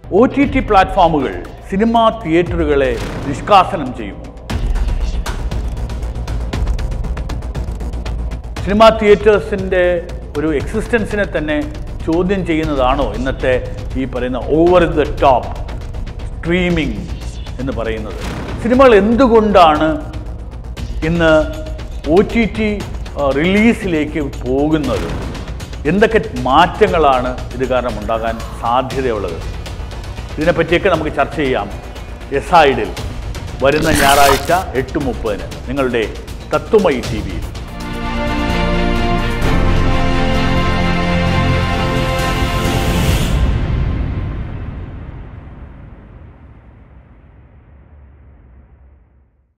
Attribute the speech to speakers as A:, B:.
A: O T T പ്ലാറ്റ്ഫോമുകൾ cinema തിയേറ്ററുകളെ നിഷ്കാസനം ചെയ്യുമോ സിനിമാ തിയേറ്റേഴ്സിൻ്റെ ഒരു എക്സിസ്റ്റൻസിനെ തന്നെ ചോദ്യം ചെയ്യുന്നതാണോ ഇന്നത്തെ ഈ പറയുന്ന ഓവർ ദ ടോപ്പ് സ്ട്രീമിംഗ് എന്ന് പറയുന്നത് സിനിമകൾ എന്തുകൊണ്ടാണ് ഇന്ന് ഒ ടി ടി റിലീസിലേക്ക് പോകുന്നത് എന്തൊക്കെ മാറ്റങ്ങളാണ് ഇത് കാരണം ഉണ്ടാകാൻ സാധ്യതയുള്ളത് ഇതിനെപ്പറ്റിയൊക്കെ നമുക്ക് ചർച്ച ചെയ്യാം എസ് ഐഡിൽ വരുന്ന ഞായറാഴ്ച എട്ട് മുപ്പതിന് നിങ്ങളുടെ തത്വമയി ടി വിയിൽ